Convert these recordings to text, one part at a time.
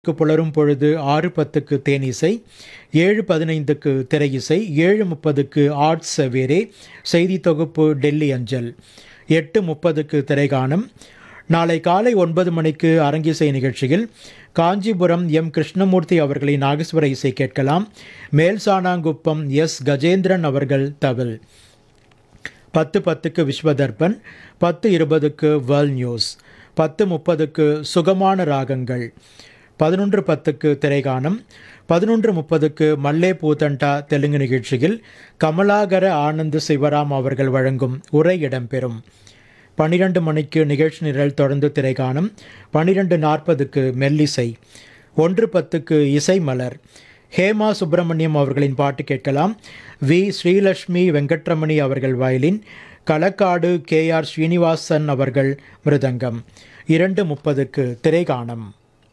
க்கு புலரும் பொழுது ஆறு பத்துக்கு தேனிசை ஏழு பதினைந்துக்கு திரையிசை ஏழு முப்பதுக்கு ஆர்ட்ஸ் வேரே செய்தி தொகுப்பு டெல்லி அஞ்சல் எட்டு முப்பதுக்கு திரைகானம் நாளை காலை ஒன்பது மணிக்கு அரங்கிசை நிகழ்ச்சியில் காஞ்சிபுரம் எம் கிருஷ்ணமூர்த்தி அவர்களின் நாகஸ்வர இசை கேட்கலாம் மேல்சானாங்குப்பம் எஸ் கஜேந்திரன் அவர்கள் தவில் பத்து பத்துக்கு விஸ்வதர்பன் பத்து இருபதுக்கு வேர்ல்ட் நியூஸ் பத்து முப்பதுக்கு சுகமான ராகங்கள் பதினொன்று பத்துக்கு திரைகானம் பதினொன்று முப்பதுக்கு மல்லே பூதண்டா தெலுங்கு நிகழ்ச்சியில் கமலாகர ஆனந்த் சிவராம் அவர்கள் வழங்கும் உரை இடம்பெறும் பன்னிரண்டு மணிக்கு நிகழ்ச்சி நிரல் தொடர்ந்து திரைகானம் பன்னிரெண்டு நாற்பதுக்கு மெல்லிசை ஒன்று பத்துக்கு இசை மலர் ஹேமா சுப்பிரமணியம் அவர்களின் பாட்டு கேட்கலாம் வி ஸ்ரீலக்ஷ்மி வெங்கட்ரமணி அவர்கள் violin Kalakkad K R Srinivasan அவர்கள் மிருதங்கம் இரண்டு முப்பதுக்கு திரைகானம்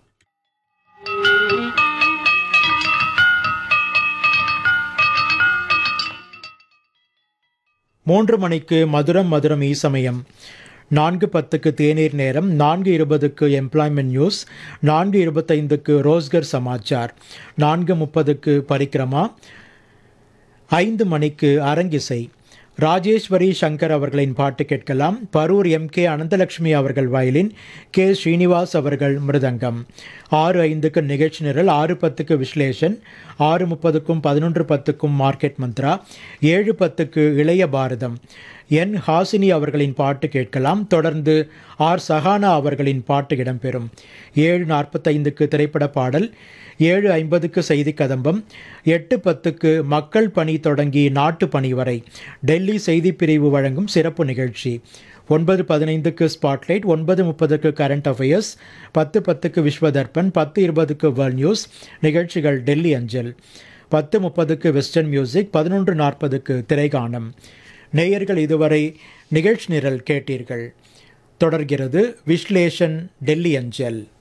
மூன்று மணிக்கு மதுரம் மதுரம் ஈசமயம் நான்கு பத்துக்கு தேநீர் நேரம் நான்கு இருபதுக்கு எம்ப்ளாய்மெண்ட் நியூஸ் நான்கு இருபத்தைந்துக்கு ரோஸ்கர் சமாச்சார் நான்கு முப்பதுக்கு பரிக்கிரமா ஐந்து மணிக்கு அரங்கிசை ராஜேஸ்வரி சங்கர் அவர்களின் பாட்டு கேட்கலாம் பரூர் எம் கே அனந்தலட்சுமி அவர்கள் வயலின் கே ஸ்ரீனிவாஸ் அவர்கள் மிருதங்கம் ஆறு ஐந்துக்கு நிகழ்ச்சி நிரல் ஆறு பத்துக்கு விஸ்லேஷன் ஆறு முப்பதுக்கும் பதினொன்று பத்துக்கும் மார்க்கெட் மந்த்ரா ஏழு பத்துக்கு இளைய பாரதம் என் ஹாசினி அவர்களின் பாட்டு கேட்கலாம் தொடர்ந்து ஆர் சஹானா அவர்களின் பாட்டு இடம்பெறும் ஏழு நாற்பத்தைந்துக்கு திரைப்பட பாடல் ஏழு ஐம்பதுக்கு செய்தி கதம்பம் எட்டு பத்துக்கு மக்கள் பணி தொடங்கி நாட்டு பணி வரை டெல்லி செய்தி பிரிவு வழங்கும் சிறப்பு நிகழ்ச்சி ஒன்பது பதினைந்துக்கு ஸ்பாட்லைட் ஒன்பது முப்பதுக்கு கரண்ட் அஃபேர்ஸ் பத்து பத்துக்கு விஸ்வதர்பன் பத்து இருபதுக்கு வேர்ல்ட் நியூஸ் நிகழ்ச்சிகள் டெல்லி அஞ்சல் பத்து முப்பதுக்கு வெஸ்டர்ன் மியூசிக் பதினொன்று நாற்பதுக்கு திரைகானம் நேயர்கள் இதுவரை நிகழ்ச்சி நிரல் கேட்டீர்கள் தொடர்கிறது விஸ்லேஷன் டெல்லி அஞ்சல்